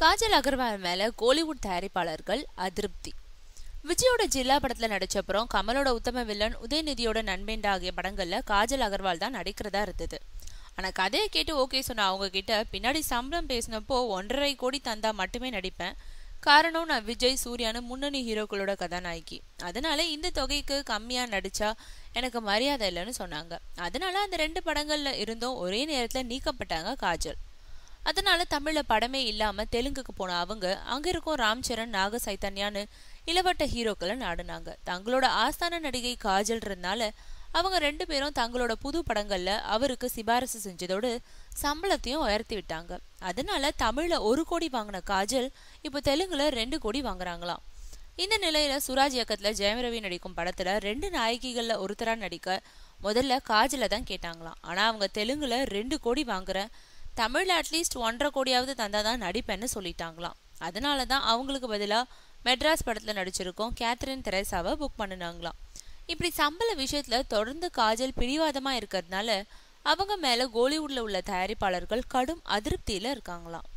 காஜல் அகர்வால் மேல கோலிவுட் தயாரிப்பாளர்கள் அதிருப்தி விஜயோட ஜில்லா படத்துல நடிச்சப்புறம் கமலோட உத்தம வில்லன் உதயநிதியோட நண்பேண்டா ஆகிய படங்கள்ல காஜல் அகர்வால் தான் நடிக்கிறதா இருந்தது ஆனா கதையை கேட்டு ஓகே சொன்ன அவங்க கிட்ட பின்னாடி சம்பளம் பேசினப்போ ஒன்றரை கோடி தந்தா மட்டுமே நடிப்பேன் காரணம் நான் விஜய் சூர்யானு முன்னணி ஹீரோக்களோட கதாநாயகி அதனால இந்த தொகைக்கு கம்மியா நடிச்சா எனக்கு மரியாதை இல்லைன்னு சொன்னாங்க அதனால அந்த ரெண்டு படங்கள்ல இருந்தும் ஒரே நேரத்துல நீக்கப்பட்டாங்க காஜல் அதனால தமிழ்ல படமே இல்லாம தெலுங்குக்கு போன அவங்க அங்க இருக்கும் ராம் சரண் நாக சைத்தன்யான்னு இளவட்ட ஹீரோக்களை நாடுனாங்க தங்களோட ஆஸ்தான நடிகை காஜல்ன்றதுனால அவங்க ரெண்டு பேரும் தங்களோட புது படங்கள்ல அவருக்கு சிபாரிசு செஞ்சதோடு சம்பளத்தையும் உயர்த்தி விட்டாங்க அதனால தமிழ்ல ஒரு கோடி வாங்கின காஜல் இப்போ தெலுங்குல ரெண்டு கோடி வாங்குறாங்களாம் இந்த நிலையில சுராஜ் இயக்கத்துல ஜெயம் ரவி நடிக்கும் படத்துல ரெண்டு நாயகிகள்ல ஒருத்தரா நடிக்க முதல்ல காஜல தான் கேட்டாங்களாம் ஆனா அவங்க தெலுங்குல ரெண்டு கோடி வாங்குறேன் தமிழ்ல அட்லீஸ்ட் ஒன்றரை கோடியாவது தந்தாதான் நடிப்பேன்னு சொல்லிட்டாங்களாம் அதனால தான் அவங்களுக்கு பதிலா மெட்ராஸ் படத்துல நடிச்சிருக்கோம் கேத்ரின் தெரேசாவை புக் பண்ணினாங்களாம் இப்படி சம்பள விஷயத்துல தொடர்ந்து காஜல் பிடிவாதமா இருக்கிறதுனால அவங்க மேல கோலிவுட்ல உள்ள தயாரிப்பாளர்கள் கடும் அதிருப்தியில இருக்காங்களாம்